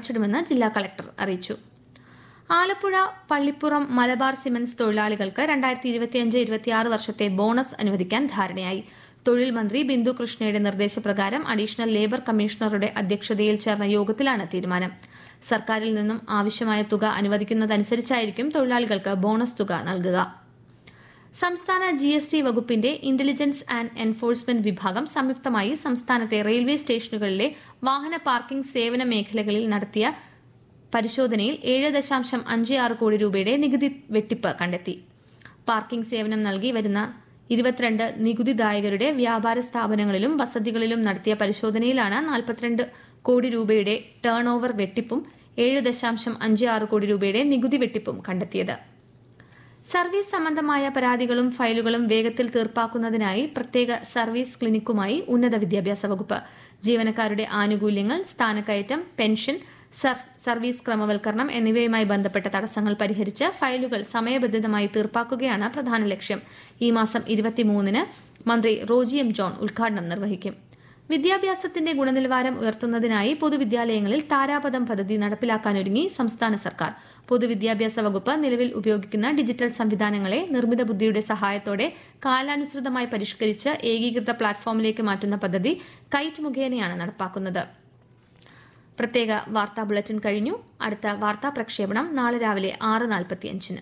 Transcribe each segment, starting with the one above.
അടച്ചിടുമെന്ന് ജില്ലാ കളക്ടർ അറിയിച്ചു ആലപ്പുഴ പള്ളിപ്പുറം മലബാർ സിമന്റ്സ് തൊഴിലാളികൾക്ക് രണ്ടായിരത്തി ഇരുപത്തിയഞ്ച് ഇരുപത്തിയാറ് വർഷത്തെ ബോണസ് അനുവദിക്കാൻ ധാരണയായി തൊഴിൽ മന്ത്രി ബിന്ദു കൃഷ്ണയുടെ നിർദ്ദേശപ്രകാരം അഡീഷണൽ ലേബർ കമ്മീഷണറുടെ അധ്യക്ഷതയിൽ ചേർന്ന യോഗത്തിലാണ് തീരുമാനം സർക്കാരിൽ നിന്നും ആവശ്യമായ തുക അനുവദിക്കുന്നതനുസരിച്ചായിരിക്കും തൊഴിലാളികൾക്ക് ബോണസ് തുക നൽകുക സംസ്ഥാന ജി എസ് ടി വകുപ്പിന്റെ ഇന്റലിജൻസ് ആൻഡ് എൻഫോഴ്സ്മെന്റ് വിഭാഗം സംയുക്തമായി സംസ്ഥാനത്തെ റെയിൽവേ സ്റ്റേഷനുകളിലെ വാഹന പാർക്കിംഗ് സേവന മേഖലകളിൽ നടത്തിയ പരിശോധനയിൽ ഏഴ് ദശാംശം അഞ്ച് ആറ് കോടി രൂപയുടെ നികുതി വെട്ടിപ്പ് കണ്ടെത്തി പാർക്കിംഗ് സേവനം നൽകി വരുന്ന ഇരുപത്തിരണ്ട് നികുതിദായകരുടെ വ്യാപാര സ്ഥാപനങ്ങളിലും വസതികളിലും നടത്തിയ പരിശോധനയിലാണ് നാൽപ്പത്തിരണ്ട് കോടി രൂപയുടെ ടേൺ ഓവർ വെട്ടിപ്പും ഏഴ് ദശാംശം അഞ്ച് ആറ് കോടി രൂപയുടെ നികുതി വെട്ടിപ്പും കണ്ടെത്തിയത് സർവീസ് സംബന്ധമായ പരാതികളും ഫയലുകളും വേഗത്തിൽ തീർപ്പാക്കുന്നതിനായി പ്രത്യേക സർവീസ് ക്ലിനിക്കുമായി ഉന്നത വിദ്യാഭ്യാസ വകുപ്പ് ജീവനക്കാരുടെ ആനുകൂല്യങ്ങൾ സ്ഥാനക്കയറ്റം പെൻഷൻ സർവീസ് ക്രമവൽക്കരണം എന്നിവയുമായി ബന്ധപ്പെട്ട തടസ്സങ്ങൾ പരിഹരിച്ച് ഫയലുകൾ സമയബന്ധിതമായി തീർപ്പാക്കുകയാണ് പ്രധാന ലക്ഷ്യം ഈ മാസം ഇരുപത്തിമൂന്നിന് മന്ത്രി റോജി എം ജോൺ ഉദ്ഘാടനം നിർവഹിക്കും വിദ്യാഭ്യാസത്തിന്റെ ഗുണനിലവാരം ഉയർത്തുന്നതിനായി പൊതുവിദ്യാലയങ്ങളിൽ താരാപദം പദ്ധതി നടപ്പിലാക്കാനൊരുങ്ങി സംസ്ഥാന സർക്കാർ പൊതുവിദ്യാഭ്യാസ വകുപ്പ് നിലവിൽ ഉപയോഗിക്കുന്ന ഡിജിറ്റൽ സംവിധാനങ്ങളെ നിർമ്മിത ബുദ്ധിയുടെ സഹായത്തോടെ കാലാനുസൃതമായി പരിഷ്കരിച്ച് ഏകീകൃത പ്ലാറ്റ്ഫോമിലേക്ക് മാറ്റുന്ന പദ്ധതി കൈറ്റ് മുഖേനയാണ് നടപ്പാക്കുന്നത് പ്രത്യേക വാർത്താ ബുള്ളറ്റിൻ കഴിഞ്ഞു അടുത്ത വാർത്താ പ്രക്ഷേപണം നാളെ രാവിലെ ആറ് നാൽപ്പത്തിയഞ്ചിന്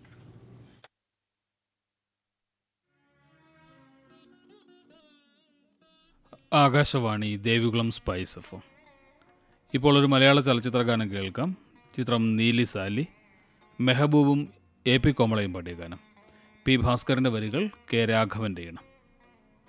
ആകാശവാണി ദേവികുളം സ്പൈസ് എഫ് ഇപ്പോൾ ഒരു മലയാള ചലച്ചിത്ര ഗാനം കേൾക്കാം ചിത്രം നീലി സാലി മെഹബൂബും എ പി കോമളയും പാടിയ ഗാനം പി ഭാസ്കറിൻ്റെ വരികൾ കെ രാഘവൻ്റെ ഇണം